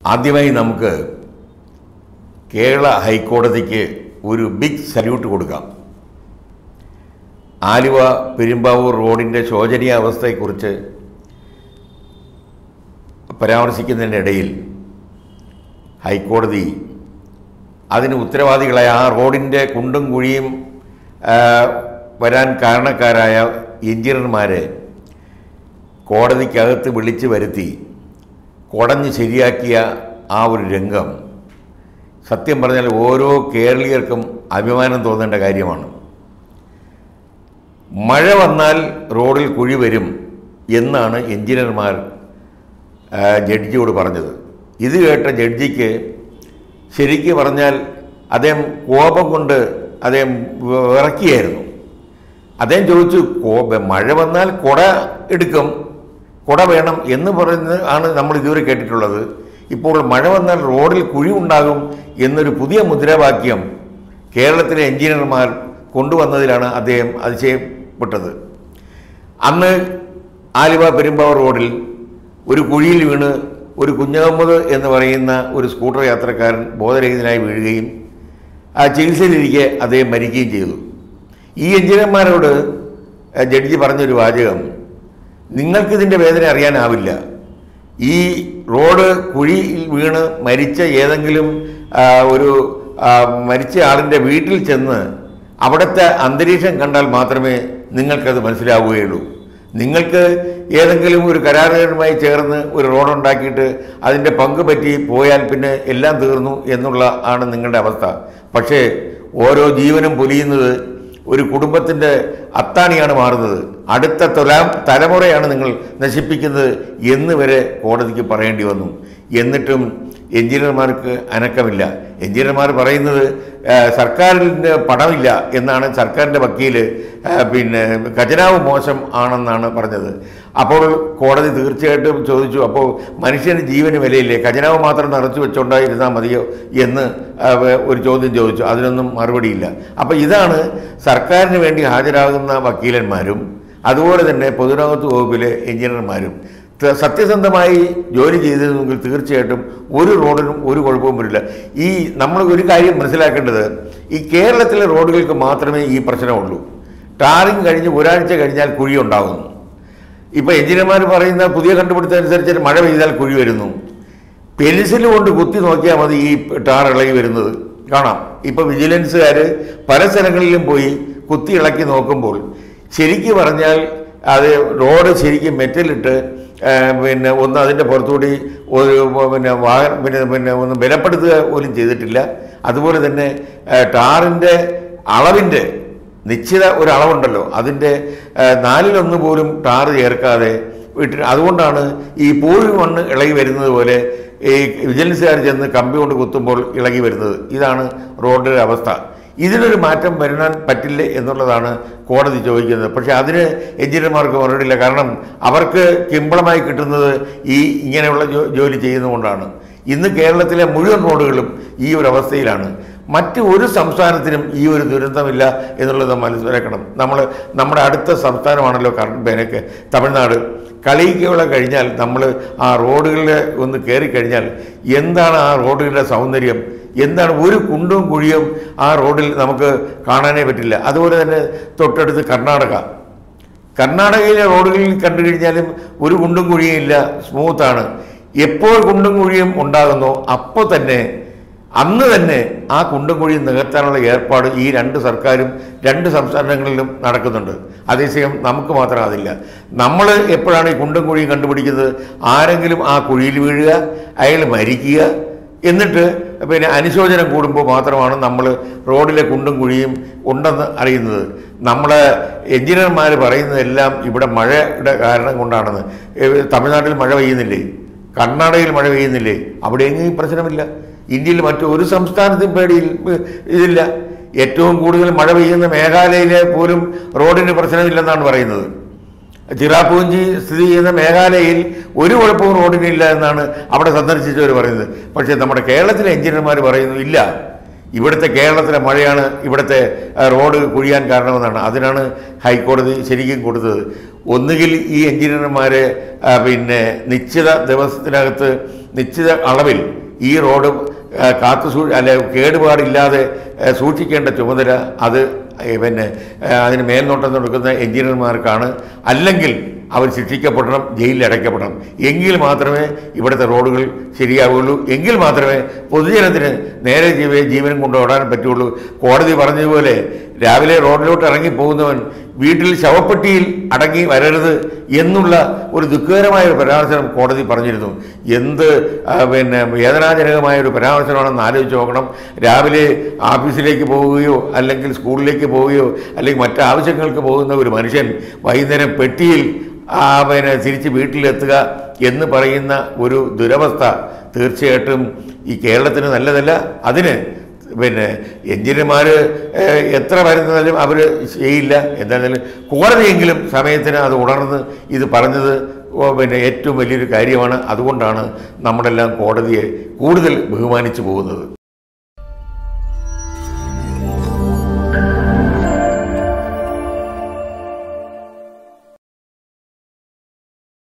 ആദ്യമായി നമുക്ക് കേരള ഹൈക്കോടതിക്ക് ഒരു ബിഗ് സല്യൂട്ട് കൊടുക്കാം ആലുവ പെരുമ്പാവൂർ റോഡിൻ്റെ ശോചനീയാവസ്ഥയെക്കുറിച്ച് പരാമർശിക്കുന്നതിനിടയിൽ ഹൈക്കോടതി അതിന് ഉത്തരവാദികളായ ആ റോഡിൻ്റെ കുണ്ടും കുഴിയും ആ, വരാൻ കാരണക്കാരായ എഞ്ചിനീയർമാരെ കോടതിക്കകത്ത് വിളിച്ചു വരുത്തി കുടഞ്ഞ് ശരിയാക്കിയ ആ ഒരു രംഗം സത്യം പറഞ്ഞാൽ ഓരോ കേരളീയർക്കും അഭിമാനം തോന്നേണ്ട കാര്യമാണ് മഴ വന്നാൽ റോഡിൽ കുഴി വരും എന്നാണ് എഞ്ചിനീയർമാർ ആ, ജഡ്ജിയോട് പറഞ്ഞത് ഇത് കേട്ട ജഡ്ജിക്ക് ശരിക്ക് പറഞ്ഞാൽ അദ്ദേഹം കോപം കൊണ്ട് അദ്ദേഹം വിറക്കിയായിരുന്നു അദ്ദേഹം ചോദിച്ചു കോ- മഴ വന്നാൽ കുട എടുക്കും കുട വേണം എന്ന് പറയുന്നത് ആണ് നമ്മൾ ഇതുവരെ കേട്ടിട്ടുള്ളത് ഇപ്പോൾ മഴ വന്നാൽ റോഡിൽ കുഴി ഉണ്ടാകും എന്നൊരു പുതിയ മുദ്രാവാക്യം കേരളത്തിലെ എഞ്ചിനീയർമാർ കൊണ്ടുവന്നതിലാണ് അദ്ദേഹം അതിശയപ്പെട്ടത് അന്ന് ആലുവ പെരുമ്പാവൂർ റോഡിൽ ഒരു കുഴിയിൽ വീണ് ഒരു കുഞ്ഞഹമ്മദ് എന്ന് പറയുന്ന ഒരു സ്കൂട്ടർ യാത്രക്കാരൻ ബോധരഹിതനായി വീഴുകയും ആ ചികിത്സയിലിരിക്കെ അദ്ദേഹം മരിക്കുകയും ചെയ്തു ഈ എഞ്ചിനീയർമാരോട് ഏഹ്, ജഡ്ജി പറഞ്ഞൊരു വാചകം നിങ്ങൾക്കിതിൻ്റെ വേദന അറിയാനാവില്ല ഈ റോഡ് കുഴിയിൽ വീണ് മരിച്ച ഏതെങ്കിലും ആ, ഒരു ആ, മരിച്ച ആളിൻ്റെ വീട്ടിൽ ചെന്ന് അവിടുത്തെ അന്തരീക്ഷം കണ്ടാൽ മാത്രമേ നിങ്ങൾക്കത് മനസ്സിലാവുകയുള്ളൂ നിങ്ങൾക്ക് ഏതെങ്കിലും ഒരു കരാറുകാരുമായി ചേർന്ന് ഒരു റോഡ് ഉണ്ടാക്കിയിട്ട് അതിൻ്റെ പങ്ക് പറ്റി പോയാൽ പിന്നെ എല്ലാം തീർന്നു എന്നുള്ള ആണ് നിങ്ങളുടെ അവസ്ഥ പക്ഷേ ഓരോ ജീവനും പൊലിയുന്നത് ഒരു കുടുംബത്തിൻ്റെ അത്താണിയാണ് മാറുന്നത് അടുത്ത തൊലാം തലമുറയാണ് നിങ്ങൾ നശിപ്പിക്കുന്നത് എന്ന് വരെ കോടതിക്ക് പറയേണ്ടി വന്നു എന്നിട്ടും എഞ്ചിനീയർമാർക്ക് അനക്കമില്ല എഞ്ചിനീയർമാർ പറയുന്നത് ആ, സർക്കാരിൻ്റെ പണമില്ല എന്നാണ് സർക്കാരിൻ്റെ വക്കീൽ ആ, പിന്നെ ഖജനാവ് മോശം ആണെന്നാണ് പറഞ്ഞത് അപ്പോൾ കോടതി തീർച്ചയായിട്ടും ചോദിച്ചു അപ്പോൾ മനുഷ്യന് ജീവന് വിലയില്ലേ ഖജനാവ് മാത്രം നിറച്ചു വെച്ചുകൊണ്ടായിരുന്നാൽ മതിയോ എന്ന് ആ, വേ- ഒരു ചോദ്യം ചോദിച്ചു അതിനൊന്നും മറുപടിയില്ല അപ്പോൾ ഇതാണ് സർക്കാരിന് വേണ്ടി ഹാജരാകുന്ന വക്കീലന്മാരും അതുപോലെ തന്നെ പൊതുരംഗത്ത് വകുപ്പിലെ എഞ്ചിനീയർമാരും ത- സത്യസന്ധമായി ജോലി ചെയ്തിരുന്നെങ്കിൽ തീർച്ചയായിട്ടും ഒരു റോഡിനും ഒരു കുഴപ്പവും വരില്ല ഈ നമ്മൾ ഒരു കാര്യം മനസ്സിലാക്കേണ്ടത് ഈ കേരളത്തിലെ റോഡുകൾക്ക് മാത്രമേ ഈ പ്രശ്നമുള്ളൂ ടാറിങ് കഴിഞ്ഞ് ഒരാഴ്ച കഴിഞ്ഞാൽ കുഴി ഉണ്ടാകുന്നു ഇപ്പോൾ എഞ്ചിനീയർമാർ പറയുന്ന പുതിയ കണ്ടുപിടുത്തം അനുസരിച്ച് മഴ പെയ്താൽ കുഴി വരുന്നു പെൻസിൽ കൊണ്ട് കുത്തി നോക്കിയാൽ മതി ഈ ടാർ ഇളകി വരുന്നത് കാണാം ഇപ്പോൾ വിജിലൻസുകാർ പല സ്ഥലങ്ങളിലും പോയി കുത്തി ഇളക്കി നോക്കുമ്പോൾ ശരിക്ക് പറഞ്ഞാൽ അത് റോഡ് ശരിക്കും മെറ്റലിട്ട് ആ, പിന്നെ ഒന്ന് അതിൻ്റെ പുറത്തുകൂടി ഒരു പിന്നെ വാഹനം പിന്നെ പിന്നെ ഒന്ന് ബലപ്പെടുത്തുക പോലും ചെയ്തിട്ടില്ല അതുപോലെ തന്നെ ആ, ടാറിൻ്റെ അളവിൻ്റെ നിശ്ചിത ഒരു അളവുണ്ടല്ലോ അതിൻ്റെ ആ, നാലിലൊന്ന് പോലും ടാറ് ചേർക്കാതെ വിട്ടിട്ട് അതുകൊണ്ടാണ് ഈ പൂഴി മണ്ണ് ഇളകി വരുന്നത് പോലെ ഈ വിജിലൻസുകാർ ചെന്ന് കമ്പി കൊണ്ട് കുത്തുമ്പോൾ ഇളകി വരുന്നത് ഇതാണ് റോഡിൻ്റെ അവസ്ഥ ഇതിനൊരു മാറ്റം വരാൻ പറ്റില്ലേ എന്നുള്ളതാണ് കോടതി ചോദിക്കുന്നത് പക്ഷേ അതിന് എഞ്ചിനീയർമാർക്ക് മറുപടിയില്ല കാരണം അവർക്ക് കിമ്പളമായി കിട്ടുന്നത് ഈ ഇങ്ങനെയുള്ള ജോ- ജോലി ചെയ്യുന്നതുകൊണ്ടാണ് ഇന്ന് കേരളത്തിലെ മുഴുവൻ റോഡുകളും ഈ ഒരു അവസ്ഥയിലാണ് മറ്റ് ഒരു സംസ്ഥാനത്തിനും ഈ ഒരു ദുരന്തമില്ല എന്നുള്ളത് മനസ്സിലാക്കണം നമ്മൾ നമ്മുടെ അടുത്ത സംസ്ഥാനമാണല്ലോ കർ- പിന്നെ തമിഴ്നാട് കളിക്കുള്ള കഴിഞ്ഞാൽ നമ്മൾ ആ റോഡുകളിൽ ഒന്ന് കയറിക്കഴിഞ്ഞാൽ എന്താണ് ആ റോഡുകളുടെ സൗന്ദര്യം എന്താണ് ഒരു കുണ്ടും കുഴിയും ആ റോഡിൽ നമുക്ക് കാണാനേ പറ്റില്ല അതുപോലെ തന്നെ തൊട്ടടുത്ത് കർണാടക കർണാടകയിലെ റോഡുകളിൽ കണ്ടു കഴിഞ്ഞാലും ഒരു കുണ്ടും കുഴിയും ഇല്ല സ്മൂത്താണ് എപ്പോൾ കുണ്ടും കുഴിയും ഉണ്ടാകുന്നോ അപ്പോൾ തന്നെ അന്ന് തന്നെ ആ കുണ്ടും കുഴിയും നികത്താനുള്ള ഏർപ്പാട് ഈ രണ്ട് സർക്കാരും രണ്ട് സംസ്ഥാനങ്ങളിലും നടക്കുന്നുണ്ട് അതേസമയം നമുക്ക് മാത്രം അതില്ല നമ്മൾ എപ്പോഴാണ് ഈ കുണ്ടും കുഴിയും കണ്ടുപിടിക്കുന്നത് ആരെങ്കിലും ആ കുഴിയിൽ വീഴുക അയാൾ മരിക്കുക എന്നിട്ട് പിന്നെ അനുശോചനം കൂടുമ്പോൾ മാത്രമാണ് നമ്മൾ റോഡിലെ കുണ്ടും കുഴിയും ഉണ്ടെന്ന് അറിയുന്നത് നമ്മളെ എഞ്ചിനീയർമാർ പറയുന്നതെല്ലാം ഇവിടെ മഴയുടെ കാരണം കൊണ്ടാണെന്ന് ഏ, തമിഴ്നാട്ടിൽ മഴ പെയ്യുന്നില്ലേ കർണാടകയിൽ മഴ പെയ്യുന്നില്ലേ അവിടെയെങ്കിലും ഈ പ്രശ്നമില്ല ഇന്ത്യയിൽ മറ്റു ഒരു സംസ്ഥാനത്തും പേടിയിൽ ഏ, ഇതില്ല ഏറ്റവും കൂടുതൽ മഴ പെയ്യുന്ന മേഘാലയയിലെ പോലും റോഡിന് പ്രശ്നമില്ലെന്നാണ് പറയുന്നത് ചിറാപൂഞ്ചി സ്ഥിതി ചെയ്യുന്ന മേഘാലയയിൽ ഒരു കുഴപ്പവും റോഡിനില്ല എന്നാണ് അവിടെ സന്ദർശിച്ചവർ പറയുന്നത് പക്ഷേ നമ്മുടെ കേരളത്തിലെ എഞ്ചിനീയർമാർ പറയുന്നു ഇല്ല ഇവിടുത്തെ കേരളത്തിലെ മഴയാണ് ഇവിടുത്തെ ആ, റോഡ് കുഴിയാൻ കാരണമെന്നാണ് അതിനാണ് ഹൈക്കോടതി ശരിക്കും കൊടുത്തത് ഒന്നുകിൽ ഈ എഞ്ചിനീയർമാരെ ആ, പിന്നെ നിശ്ചിത ദിവസത്തിനകത്ത് നിശ്ചിത അളവിൽ ഈ റോഡ് ആ, കാത്തു സൂ അല്ലെ കേടുപാടില്ലാതെ ആ, സൂക്ഷിക്കേണ്ട ചുമതല അത് ഏ, പിന്നെ ആ, അതിന് മേൽനോട്ടം കൊടുക്കുന്ന എഞ്ചിനീയർമാർക്കാണ് അല്ലെങ്കിൽ അവർ ശിക്ഷിക്കപ്പെടണം ജയിലിൽ അടയ്ക്കപ്പെടണം എങ്കിൽ മാത്രമേ ഇവിടുത്തെ റോഡുകൾ ശരിയാവുകയുള്ളൂ എങ്കിൽ മാത്രമേ പൊതുജനത്തിന് നേരെ ജീവ ജീവനും കൊണ്ട് ഓടാൻ പറ്റുള്ളൂ കോടതി പറഞ്ഞതുപോലെ രാവിലെ റോഡിലോട്ട് ഇറങ്ങി പോകുന്നവൻ വീട്ടിൽ ശവപ്പെട്ടിയിൽ അടങ്ങി വരരുത് എന്നുള്ള ഒരു ദുഃഖകരമായ ഒരു പരാമർശനം കോടതി പറഞ്ഞിരുന്നു എന്ത് ആ, പിന്നെ വേദനാജനകമായ ഒരു പരാമർശനമാണെന്ന് ആലോചിച്ച് നോക്കണം രാവിലെ ഓഫീസിലേക്ക് പോവുകയോ അല്ലെങ്കിൽ സ്കൂളിലേക്ക് പോവുകയോ അല്ലെങ്കിൽ മറ്റ് ആവശ്യങ്ങൾക്ക് പോകുന്ന ഒരു മനുഷ്യൻ വൈകുന്നേരം പെട്ടിയിൽ ആ, പിന്നെ തിരിച്ച് വീട്ടിലെത്തുക എന്ന് പറയുന്ന ഒരു ദുരവസ്ഥ തീർച്ചയായിട്ടും ഈ കേരളത്തിന് നല്ലതല്ല അതിന് പിന്നെ എഞ്ചിനീയർമാർ എത്ര വരുന്നതാലും അവർ ചെയ്യില്ല എന്തായാലും കോടതിയെങ്കിലും സമയത്തിന് അത് ഉണർന്ന് ഇത് പറഞ്ഞത് ഓ, പിന്നെ ഏറ്റവും വലിയൊരു കാര്യമാണ് അതുകൊണ്ടാണ് നമ്മളെല്ലാം കോടതിയെ കൂടുതൽ ബഹുമാനിച്ചു പോകുന്നത്